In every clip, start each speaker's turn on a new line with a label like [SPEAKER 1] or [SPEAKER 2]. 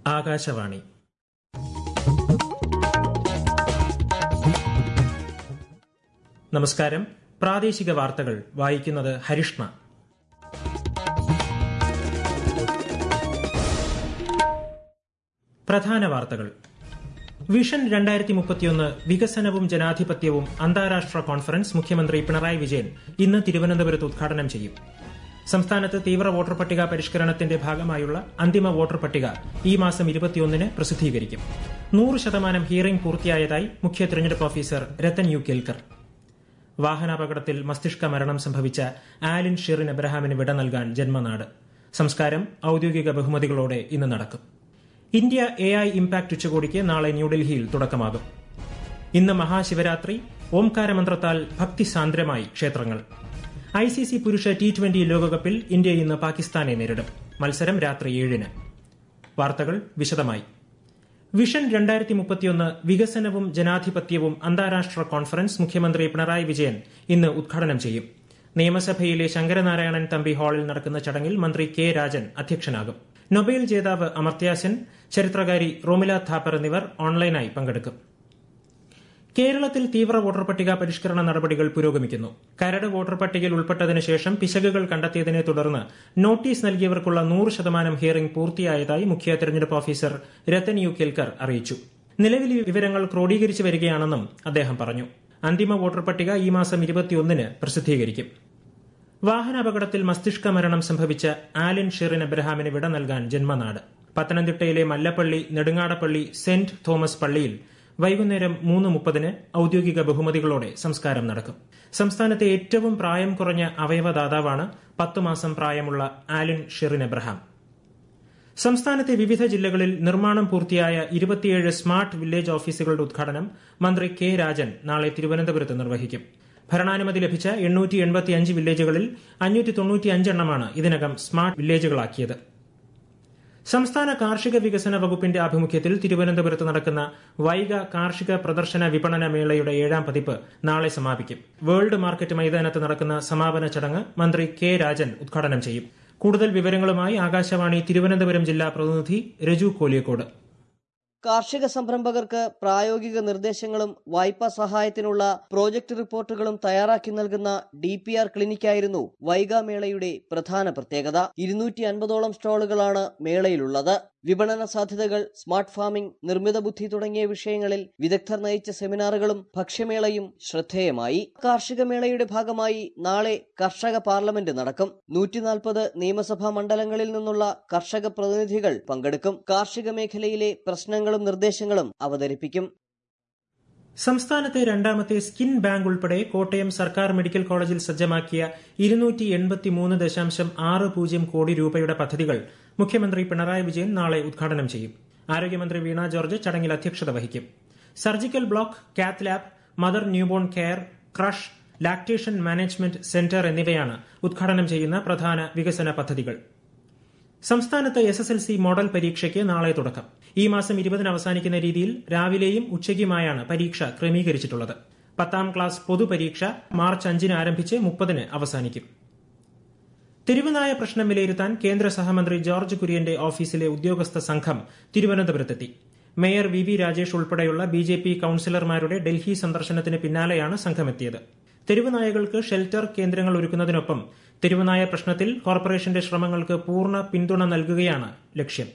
[SPEAKER 1] ആകാശവാണി നമസ്കാരം പ്രാദേശിക വാർത്തകൾ വായിക്കുന്നത് ഹരിഷ്ണ പ്രധാന വാർത്തകൾ വിഷൻ രണ്ടായിരത്തി മുപ്പത്തിയൊന്ന് വികസനവും ജനാധിപത്യവും അന്താരാഷ്ട്ര കോൺഫറൻസ് മുഖ്യമന്ത്രി പിണറായി വിജയൻ ഇന്ന് തിരുവനന്തപുരത്ത് ഉദ്ഘാടനം ചെയ്യും സംസ്ഥാനത്ത് തീവ്ര വോട്ടർ പട്ടിക പരിഷ്കരണത്തിന്റെ ഭാഗമായുള്ള അന്തിമ വോട്ടർ പട്ടിക ഈ മാസം ഇരുപത്തിയൊന്നിന് പ്രസിദ്ധീകരിക്കും നൂറ് ശതമാനം ഹിയറിംഗ് പൂർത്തിയായതായി മുഖ്യ തെരഞ്ഞെടുപ്പ് ഓഫീസർ രത്തൻ യു കേൽക്കർ വാഹനാപകടത്തിൽ മസ്തിഷ്ക മരണം സംഭവിച്ച ആലിൻ ഷിറിൻ എബ്രഹാമിന് വിട നൽകാൻ ജന്മനാട് സംസ്കാരം ഔദ്യോഗിക ബഹുമതികളോടെ ഇന്ന് നടക്കും ഇന്ത്യ എ ഐ ഇംപാക്ട് ഉച്ചകോടിക്ക് നാളെ ന്യൂഡൽഹിയിൽ തുടക്കമാകും ഇന്ന് മഹാശിവരാത്രി ഓംകാരമന്ത്രത്താൽ ഭക്തിസാന്ദ്രമായി ക്ഷേത്രങ്ങൾ ഐ സി സി പുരുഷ ടി ട്വന്റി ലോകകപ്പിൽ ഇന്ത്യ ഇന്ന് പാകിസ്ഥാനെ നേരിടും മത്സരം രാത്രി ഏഴിന് വാർത്തകൾ വിശദമായി വിഷൻ രണ്ടായിരത്തി മുപ്പത്തിയൊന്ന് വികസനവും ജനാധിപത്യവും അന്താരാഷ്ട്ര കോൺഫറൻസ് മുഖ്യമന്ത്രി പിണറായി വിജയൻ ഇന്ന് ഉദ്ഘാടനം ചെയ്യും നിയമസഭയിലെ ശങ്കരനാരായണൻ തമ്പി ഹാളിൽ നടക്കുന്ന ചടങ്ങിൽ മന്ത്രി കെ രാജൻ അധ്യക്ഷനാകും നൊബേൽ ജേതാവ് അമർത്യാസെൻ ചരിത്രകാരി റോമില ഥാപ്പർ എന്നിവർ ഓൺലൈനായി പങ്കെടുക്കും കേരളത്തിൽ തീവ്ര വോട്ടർ പട്ടിക പരിഷ്കരണ നടപടികൾ പുരോഗമിക്കുന്നു കരട് വോട്ടർ പട്ടികയിൽ ഉൾപ്പെട്ടതിനു ശേഷം പിശകുകൾ കണ്ടെത്തിയതിനെ തുടർന്ന് നോട്ടീസ് നൽകിയവർക്കുള്ള നൂറ് ശതമാനം ഹിയറിംഗ് പൂർത്തിയായതായി മുഖ്യ തെരഞ്ഞെടുപ്പ് ഓഫീസർ രത്തൻ യു കേൽക്കർ അറിയിച്ചു നിലവിൽ വിവരങ്ങൾ ക്രോഡീകരിച്ചു വരികയാണെന്നും അദ്ദേഹം പറഞ്ഞു അന്തിമ വോട്ടർ പട്ടിക ഈ മാസം ഇരുപത്തിയൊന്നിന് പ്രസിദ്ധീകരിക്കും വാഹനാപകടത്തിൽ മസ്തിഷ്ക മരണം സംഭവിച്ച ആലിൻ ഷെറിൻ എബ്രഹാമിന് വിട നൽകാൻ ജന്മനാട് പത്തനംതിട്ടയിലെ മല്ലപ്പള്ളി നെടുങ്ങാടപ്പള്ളി സെന്റ് തോമസ് പള്ളിയിൽ വൈകുന്നേരം മൂന്ന് മുപ്പതിന് ഔദ്യോഗിക ബഹുമതികളോടെ സംസ്കാരം നടക്കും സംസ്ഥാനത്തെ ഏറ്റവും പ്രായം കുറഞ്ഞ അവയവദാതാവാണ് പത്ത് മാസം പ്രായമുള്ള ആലിൻ ഷെറിൻ എബ്രഹാം സംസ്ഥാനത്തെ വിവിധ ജില്ലകളിൽ നിർമ്മാണം പൂർത്തിയായ ഇരുപത്തിയേഴ് സ്മാർട്ട് വില്ലേജ് ഓഫീസുകളുടെ ഉദ്ഘാടനം മന്ത്രി കെ രാജൻ നാളെ തിരുവനന്തപുരത്ത് നിർവഹിക്കും ഭരണാനുമതി ലഭിച്ച എണ്ണൂറ്റി എൺപത്തിയഞ്ച് വില്ലേജുകളിൽ അഞ്ഞൂറ്റി തൊണ്ണൂറ്റിയഞ്ചെണ്ണമാണ് ഇതിനകം സ്മാർട്ട് വില്ലേജുകളാക്കിയത് സംസ്ഥാന കാർഷിക വികസന വകുപ്പിന്റെ ആഭിമുഖ്യത്തിൽ തിരുവനന്തപുരത്ത് നടക്കുന്ന വൈഗ കാർഷിക പ്രദർശന വിപണന മേളയുടെ ഏഴാം പതിപ്പ് നാളെ സമാപിക്കും വേൾഡ് മാർക്കറ്റ് മൈതാനത്ത് നടക്കുന്ന സമാപന ചടങ്ങ് മന്ത്രി കെ രാജൻ ഉദ്ഘാടനം ചെയ്യും കൂടുതൽ വിവരങ്ങളുമായി ആകാശവാണി തിരുവനന്തപുരം ജില്ലാ പ്രതിനിധി രജു കോലിയക്കോട്
[SPEAKER 2] കാർഷിക സംരംഭകർക്ക് പ്രായോഗിക നിർദ്ദേശങ്ങളും വായ്പാ സഹായത്തിനുള്ള പ്രോജക്ട് റിപ്പോർട്ടുകളും തയ്യാറാക്കി നൽകുന്ന ഡി പി ആർ ക്ലിനിക്കായിരുന്നു വൈഗ മേളയുടെ പ്രധാന പ്രത്യേകത ഇരുന്നൂറ്റി അൻപതോളം സ്റ്റാളുകളാണ് മേളയിലുള്ളത് വിപണന സാധ്യതകൾ സ്മാർട്ട് ഫാമിംഗ് നിർമ്മിത ബുദ്ധി തുടങ്ങിയ വിഷയങ്ങളിൽ വിദഗ്ധർ നയിച്ച സെമിനാറുകളും ഭക്ഷ്യമേളയും ശ്രദ്ധേയമായി കാർഷിക മേളയുടെ ഭാഗമായി നാളെ കർഷക പാർലമെന്റ് നടക്കും നൂറ്റിനാൽപ്പത് നിയമസഭാ മണ്ഡലങ്ങളിൽ നിന്നുള്ള കർഷക പ്രതിനിധികൾ പങ്കെടുക്കും കാർഷിക മേഖലയിലെ പ്രശ്നങ്ങളും നിർദ്ദേശങ്ങളും അവതരിപ്പിക്കും
[SPEAKER 1] സംസ്ഥാനത്തെ രണ്ടാമത്തെ സ്കിൻ ബാങ്ക് ഉൾപ്പെടെ കോട്ടയം സർക്കാർ മെഡിക്കൽ കോളേജിൽ സജ്ജമാക്കിയ ഇരുന്നൂറ്റി എൺപത്തിമൂന്ന് ദശാംശം ആറ് പൂജ്യം കോടി രൂപയുടെ പദ്ധതികൾ മുഖ്യമന്ത്രി പിണറായി വിജയൻ നാളെ ഉദ്ഘാടനം ചെയ്യും ആരോഗ്യമന്ത്രി വീണ ജോർജ് ചടങ്ങിൽ അധ്യക്ഷത വഹിക്കും surgical block cath lab mother newborn care creche lactation management centre എന്നിവയാണ് ഉദ്ഘാടനം ചെയ്യുന്ന പ്രധാന വികസന പദ്ധതികൾ സംസ്ഥാനത്ത് S S L C model പരീക്ഷയ്ക്ക് നാളെ തുടക്കം ഈ മാസം ഇരുപതിന് അവസാനിക്കുന്ന രീതിയിൽ രാവിലെയും ഉച്ചയ്ക്കുമായാണ് പരീക്ഷ ക്രമീകരിച്ചിട്ടുള്ളത് പത്താം ക്ലാസ് പൊതുപരീക്ഷ മാർച്ച് അഞ്ചിന് ആരംഭിച്ച് മുപ്പതിന് അവസാനിക്കും തിരുവനായ പ്രശ്നം വിലയിരുത്താൻ കേന്ദ്ര സഹമന്ത്രി ജോർജ് കുര്യന്റെ ഓഫീസിലെ ഉദ്യോഗസ്ഥ സംഘം തിരുവനന്തപുരത്തെത്തി മേയർ വി വി രാജേഷ് ഉൾപ്പെടെയുള്ള ബി ജെ പി കൌൺസിലർമാരുടെ ഡൽഹി സന്ദർശനത്തിന് പിന്നാലെയാണ് സംഘമെത്തിയത് തെരുവുനായകൾക്ക് ഷെൽട്ടർ കേന്ദ്രങ്ങൾ ഒരുക്കുന്നതിനൊപ്പം തെരുവുനായ പ്രശ്നത്തിൽ കോർപ്പറേഷന്റെ ശ്രമങ്ങൾക്ക് പൂർണ്ണ പിന്തുണ നൽകുകയാണ് ലക്ഷ്യം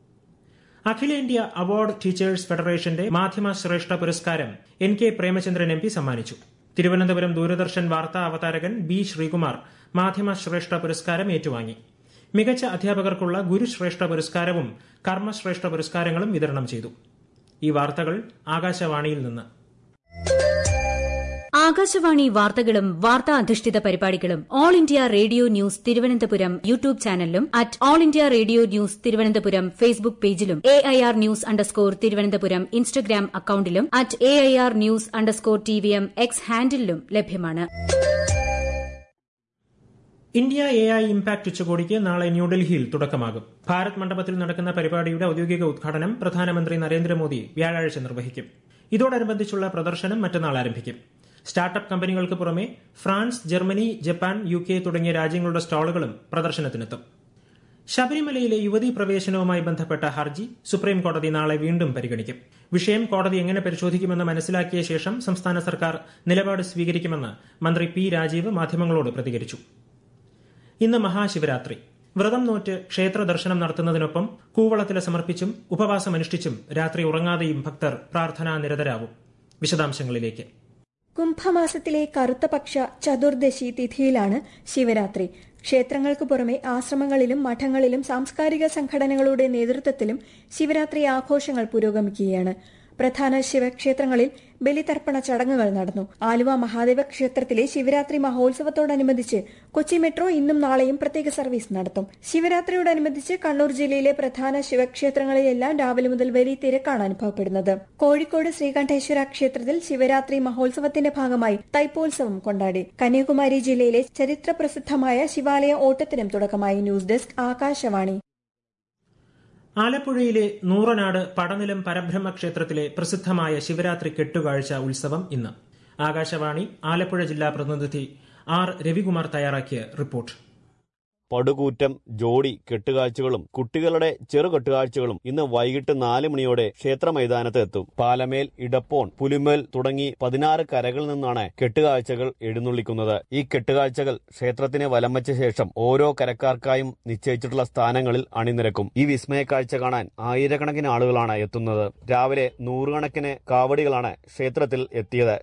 [SPEAKER 1] അഖിലേന്ത്യാ അവാർഡ് ടീച്ചേഴ്സ് ഫെഡറേഷന്റെ മാധ്യമ ശ്രേഷ്ഠ പുരസ്കാരം N K Premachandran M P സമ്മാനിച്ചു തിരുവനന്തപുരം ദൂരദർശൻ വാർത്താ അവതാരകൻ ബി ശ്രീകുമാർ മാധ്യമ ശ്രേഷ്ഠ പുരസ്കാരം ഏറ്റുവാങ്ങി മികച്ച അധ്യാപകർക്കുള്ള ഗുരുശ്രേഷ്ഠ പുരസ്കാരവും കർമ്മശ്രേഷ്ഠ പുരസ്കാരങ്ങളും വിതരണം ചെയ്തു ഈ വാർത്തകൾ ആകാശവാണിയിൽ നിന്ന്
[SPEAKER 3] ആകാശവാണി വാർത്തകളും വാർത്താ അധിഷ്ഠിത പരിപാടികളും all India radio news Thiruvananthapuram YouTube ചാനലിലും at all India radio news Thiruvananthapuram Facebook പേജിലും A I R news underscore Thiruvananthapuram Instagram അക്കൌണ്ടിലും at A I R news underscore T V M X ഹാൻഡിലും ലഭ്യമാണ്
[SPEAKER 1] ഇന്ത്യ എ ഐ ഇംപാക്ട് ഉച്ചകോടിക്ക് നാളെ ന്യൂഡൽഹിയിൽ തുടക്കമാകും ഭാരത് മണ്ഡപത്തിൽ നടക്കുന്ന പരിപാടിയുടെ ഔദ്യോഗിക ഉദ്ഘാടനം പ്രധാനമന്ത്രി നരേന്ദ്രമോദി വ്യാഴാഴ്ച നിർവഹിക്കും ഇതോടനുബന്ധിച്ചുള്ള പ്രദർശനം മറ്റന്നാൾ ആരംഭിക്കും സ്റ്റാർട്ടപ്പ് കമ്പനികൾക്ക് പുറമെ France Germany Japan U K തുടങ്ങിയ രാജ്യങ്ങളുടെ സ്റ്റാളുകളും പ്രദർശനത്തിനെത്തും ശബരിമലയിലെ യുവതീ പ്രവേശനവുമായി ബന്ധപ്പെട്ട ഹർജി സുപ്രീം കോടതി നാളെ വീണ്ടും പരിഗണിക്കും വിഷയം കോടതി എങ്ങനെ പരിശോധിക്കുമെന്ന് മനസ്സിലാക്കിയ ശേഷം സംസ്ഥാന സർക്കാർ നിലപാട് സ്വീകരിക്കുമെന്ന് മന്ത്രി പി രാജീവ് മാധ്യമങ്ങളോട് പ്രതികരിച്ചു ഇന്ന് മഹാശിവരാത്രി വ്രതം നോറ്റ് ക്ഷേത്ര ദർശനം നടത്തുന്നതിനൊപ്പം കൂവളത്തില സമർപ്പിച്ചും ഉപവാസമനുഷ്ഠിച്ചും രാത്രി ഉറങ്ങാതെയും ഭക്തർ പ്രാർത്ഥനാ നിരതരാവും വിശദാംശങ്ങളിലേക്ക്
[SPEAKER 4] കുംഭമാസത്തിലെ കറുത്തപക്ഷ ചതുർദശി തിഥിയിലാണ് ശിവരാത്രി ക്ഷേത്രങ്ങൾക്ക് പുറമെ ആശ്രമങ്ങളിലും മഠങ്ങളിലും സാംസ്കാരിക സംഘടനകളുടെ നേതൃത്വത്തിലും ശിവരാത്രി ആഘോഷങ്ങൾ പുരോഗമിക്കുകയാണ് പ്രധാന ശിവക്ഷേത്രങ്ങളിൽ ബലിതർപ്പണ ചടങ്ങുകൾ നടന്നു ആലുവ മഹാദേവ ക്ഷേത്രത്തിലെ ശിവരാത്രി മഹോത്സവത്തോടനുബന്ധിച്ച് കൊച്ചി മെട്രോ ഇന്നും നാളെയും പ്രത്യേക സർവീസ് നടത്തും ശിവരാത്രിയോടനുബന്ധിച്ച് കണ്ണൂർ ജില്ലയിലെ പ്രധാന ശിവക്ഷേത്രങ്ങളിലെല്ലാം രാവിലെ മുതൽ വലിയ തിരക്കാണ് അനുഭവപ്പെടുന്നത് കോഴിക്കോട് ശ്രീകണ്ഠേശ്വര ക്ഷേത്രത്തിൽ ശിവരാത്രി മഹോത്സവത്തിന്റെ ഭാഗമായി തൈപ്പോത്സവം കൊണ്ടാടി കന്യാകുമാരി ജില്ലയിലെ ചരിത്രപ്രസിദ്ധമായ ശിവാലയ ഓട്ടത്തിനും തുടക്കമായി ന്യൂസ് ഡെസ്ക് ആകാശവാണി
[SPEAKER 1] ആലപ്പുഴയിലെ നൂറനാട് പടനിലം പരബ്രഹ്മ ക്ഷേത്രത്തിലെ പ്രസിദ്ധമായ ശിവരാത്രി കെട്ടുകാഴ്ച ഉത്സവം ഇന്ന് ആകാശവാണി ആലപ്പുഴ ജില്ലാ പ്രതിനിധി ആർ രവികുമാർ തയ്യാറാക്കിയ റിപ്പോർട്ട്
[SPEAKER 5] പടുകൂറ്റം ജോഡി കെട്ടുകാഴ്ചകളും കുട്ടികളുടെ ചെറു കെട്ടുകാഴ്ചകളും ഇന്ന് വൈകിട്ട് നാല് മണിയോടെ ക്ഷേത്ര മൈതാനത്ത് എത്തും പാലമേൽ ഇടപ്പോൺ പുലിമേൽ തുടങ്ങി പതിനാറ് കരകളിൽ നിന്നാണ് കെട്ടുകാഴ്ചകൾ എഴുന്നള്ളിക്കുന്നത് ഈ കെട്ടുകാഴ്ചകൾ ക്ഷേത്രത്തിനെ വലം വെച്ച ശേഷം ഓരോ കരക്കാർക്കായും നിശ്ചയിച്ചിട്ടുള്ള സ്ഥാനങ്ങളിൽ അണിനിരക്കും ഈ വിസ്മയ കാഴ്ച കാണാൻ ആയിരക്കണക്കിന് ആളുകളാണ് എത്തുന്നത് രാവിലെ നൂറുകണക്കിന് കാവടികളാണ് ക്ഷേത്രത്തിൽ എത്തിയത്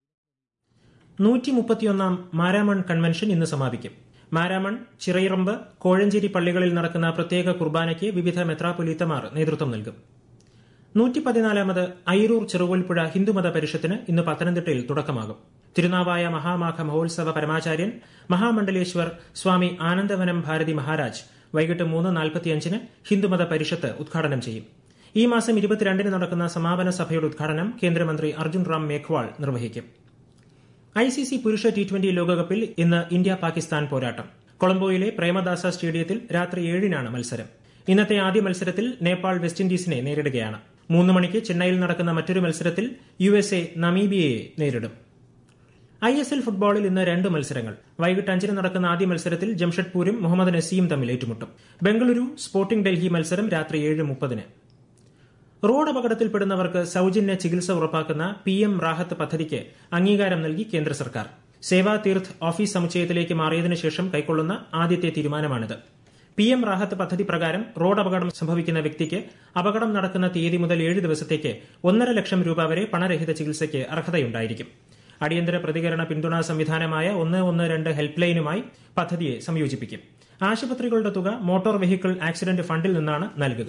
[SPEAKER 1] നൂറ്റി മുപ്പത്തിയൊന്നാം മാരാമൺ കൺവെൻഷൻ ഇന്ന് സമാപിക്കും മാരാമൺ ചിറയിറമ്പ് കോഴഞ്ചേരി പള്ളികളിൽ നടക്കുന്ന പ്രത്യേക കുർബാനയ്ക്ക് വിവിധ മെത്രാപൊലീത്തമാർ നേതൃത്വം നൽകും നൂറ്റി പതിനാലാമത് ഐരൂർ ചെറുകോൽപ്പുഴ ഹിന്ദുമത പരിഷത്തിന് ഇന്ന് പത്തനംതിട്ടയിൽ തുടക്കമാകും തിരുനാവായ മഹാമാഘ മഹോത്സവ പരമാചാര്യൻ മഹാമണ്ഡലേശ്വർ സ്വാമി ആനന്ദവനം ഭാരതി മഹാരാജ് വൈകിട്ട് മൂന്ന് നാൽപ്പത്തിയഞ്ചിന് ഹിന്ദുമത പരിഷത്ത് ഉദ്ഘാടനം ചെയ്യും ഈ മാസം ഇരുപത്തിരണ്ടിന് നടക്കുന്ന സമാപന സഭയുടെ ഉദ്ഘാടനം കേന്ദ്രമന്ത്രി അർജുൻ റാം മേഘ്വാൾ നിർവഹിക്കും ഐ സി സി പുരുഷ ടി ട്വന്റി ലോകകപ്പിൽ ഇന്ന് ഇന്ത്യ പാകിസ്ഥാൻ പോരാട്ടം കൊളംബോയിലെ പ്രേമദാസ സ്റ്റേഡിയത്തിൽ രാത്രി ഏഴിനാണ് മത്സരം ഇന്നത്തെ ആദ്യ മത്സരത്തിൽ നേപ്പാൾ വെസ്റ്റ് ഇൻഡീസിനെ നേരിടുകയാണ് മൂന്ന് മണിക്ക് ചെന്നൈയിൽ നടക്കുന്ന മറ്റൊരു മത്സരത്തിൽ യു എസ് എ നമീബിയയെ നേരിടും ഐ എസ് എൽ ഫുട്ബോളിൽ ഇന്ന് രണ്ട് മത്സരങ്ങൾ വൈകിട്ട് അഞ്ചിന് നടക്കുന്ന ആദ്യ മത്സരത്തിൽ ജംഷഡ്പൂരും മുഹമ്മദ് നസീം തമ്മിൽ ഏറ്റുമുട്ടും ബംഗളൂരു സ്പോർട്ടിംഗ് ഡൽഹി മത്സരം രാത്രി ഏഴ് മുപ്പതിന് റോഡ് അപകടത്തിൽപ്പെടുന്നവർക്ക് സൌജന്യ ചികിത്സ ഉറപ്പാക്കുന്ന പി എം റാഹത്ത് പദ്ധതിക്ക് അംഗീകാരം നൽകി കേന്ദ്ര സർക്കാർ സേവാ തീർത്ത് ഓഫീസ് സമുച്ചയത്തിലേക്ക് മാറിയതിനു ശേഷം കൈക്കൊള്ളുന്ന ആദ്യത്തെ തീരുമാനമാണിത് പി എം റാഹത്ത് പദ്ധതി പ്രകാരം റോഡ് അപകടം സംഭവിക്കുന്ന വ്യക്തിക്ക് അപകടം നടക്കുന്ന തീയതി മുതൽ ഏഴ് ദിവസത്തേക്ക് ഒന്നര ലക്ഷം രൂപ വരെ പണരഹിത ചികിത്സയ്ക്ക് അർഹതയുണ്ടായിരിക്കും അടിയന്തര പ്രതികരണ പിന്തുണാ സംവിധാനമായ ഒന്ന് ഒന്ന് രണ്ട് ഹെൽപ്പ് ലൈനുമായി പദ്ധതിയെ സംയോജിപ്പിക്കും ആശുപത്രികളുടെ തുക മോട്ടോർ വെഹിക്കിൾ ആക്സിഡന്റ് ഫണ്ടിൽ നിന്നാണ് നൽകുക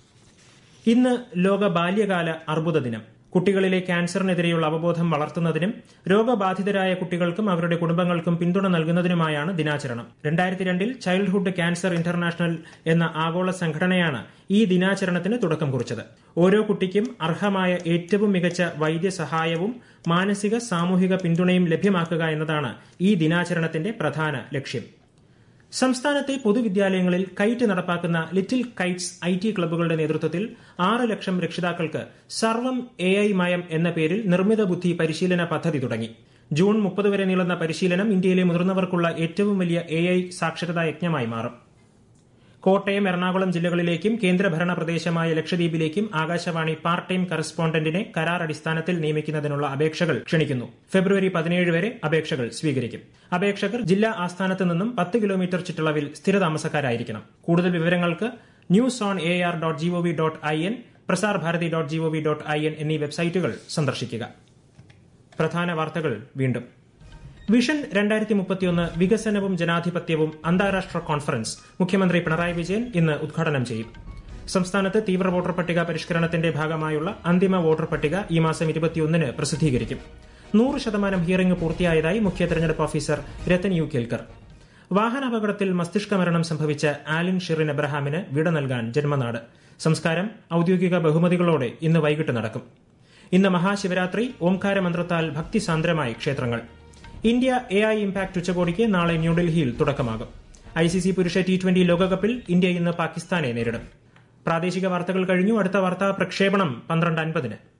[SPEAKER 1] ഇന്ന് ലോക ബാല്യകാല അർബുദ ദിനം കുട്ടികളിലെ ക്യാൻസറിനെതിരെയുള്ള അവബോധം വളർത്തുന്നതിനും രോഗബാധിതരായ കുട്ടികൾക്കും അവരുടെ കുടുംബങ്ങൾക്കും പിന്തുണ നൽകുന്നതിനുമായാണ് ദിനാചരണം രണ്ടായിരത്തി രണ്ടിൽ ചൈൽഡ്ഹുഡ് ക്യാൻസർ ഇന്റർനാഷണൽ എന്ന ആഗോള സംഘടനയാണ് ഈ ദിനാചരണത്തിന് തുടക്കം കുറിച്ചത് ഓരോ കുട്ടിക്കും അർഹമായ ഏറ്റവും മികച്ച വൈദ്യസഹായവും മാനസിക സാമൂഹിക പിന്തുണയും ലഭ്യമാക്കുക എന്നതാണ് ഈ ദിനാചരണത്തിന്റെ പ്രധാന ലക്ഷ്യം സംസ്ഥാനത്തെ പൊതുവിദ്യാലയങ്ങളിൽ കൈറ്റ് നടപ്പാക്കുന്ന ലിറ്റിൽ കൈറ്റ്സ് ഐ ടി ക്ലബ്ബുകളുടെ നേതൃത്വത്തിൽ ആറ് ലക്ഷം രക്ഷിതാക്കൾക്ക് സർവം എ ഐ മയം എന്ന പേരിൽ നിർമ്മിത ബുദ്ധി പരിശീലന പദ്ധതി തുടങ്ങി ജൂൺ മുപ്പത് വരെ നീളുന്ന പരിശീലനം ഇന്ത്യയിലെ മുതിർന്നവർക്കുള്ള ഏറ്റവും വലിയ എ ഐ സാക്ഷരതാ യജ്ഞമായി മാറും കോട്ടയം എറണാകുളം ജില്ലകളിലേക്കും കേന്ദ്രഭരണ പ്രദേശമായ ലക്ഷദ്വീപിലേക്കും ആകാശവാണി പാർട്ട് ടൈം കറസ്പോണ്ടന്റിനെ കരാർ അടിസ്ഥാനത്തിൽ നിയമിക്കുന്നതിനുള്ള അപേക്ഷകൾ ക്ഷണിക്കുന്നു ഫെബ്രുവരി പതിനേഴ് വരെ അപേക്ഷകൾ സ്വീകരിക്കും അപേക്ഷകർ ജില്ലാ ആസ്ഥാനത്ത് നിന്നും പത്ത് കിലോമീറ്റർ ചുറ്റളവിൽ സ്ഥിരതാമസക്കാരായിരിക്കണം കൂടുതൽ വിവരങ്ങൾക്ക് news on A R dot gov dot I N Prasar Bharati dot gov dot I N എന്നീ വെബ്സൈറ്റുകൾ സന്ദർശിക്കുക പ്രധാന വാർത്തകൾ വീണ്ടും വിഷൻ രണ്ടായിരത്തി മുപ്പത്തിയൊന്ന് വികസനവും ജനാധിപത്യവും അന്താരാഷ്ട്ര കോൺഫറൻസ് മുഖ്യമന്ത്രി പിണറായി വിജയൻ ഇന്ന് ഉദ്ഘാടനം ചെയ്യും സംസ്ഥാനത്ത് തീവ്ര വോട്ടർ പട്ടിക പരിഷ്കരണത്തിന്റെ ഭാഗമായുള്ള അന്തിമ വോട്ടർ പട്ടിക ഈ മാസം ഇരുപത്തിയൊന്നിന് പ്രസിദ്ധീകരിക്കും നൂറ് ശതമാനം ഹിയറിംഗ് പൂർത്തിയായതായി മുഖ്യ തെരഞ്ഞെടുപ്പ് ഓഫീസർ രത്തൻ യു കേൽക്കർ വാഹനാപകടത്തിൽ മസ്തിഷ്ക മരണം സംഭവിച്ച ആലിൻ ഷിറിൻ എബ്രഹാമിന് വിട നൽകാൻ ജന്മനാട് സംസ്കാരം ഔദ്യോഗിക ബഹുമതികളോടെ ഇന്ന് വൈകിട്ട് നടക്കും ഇന്ന് മഹാശിവരാത്രി ഓംകാര മന്ത്രത്താൽ ഭക്തിസാന്ദ്രമായി ക്ഷേത്രങ്ങൾ ഇന്ത്യ എ ഐ ഇംപാക്ട് ഉച്ചകോടിക്ക് നാളെ ന്യൂഡൽഹിയിൽ തുടക്കമാകും ഐ സി സി പുരുഷ ടി ട്വന്റി ലോകകപ്പിൽ ഇന്ത്യ ഇന്ന് പാകിസ്ഥാനെ നേരിടും പ്രാദേശിക വാർത്തകൾ കഴിഞ്ഞു അടുത്ത വാർത്താ പ്രക്ഷേപണം പന്ത്രണ്ട് അൻപതിന്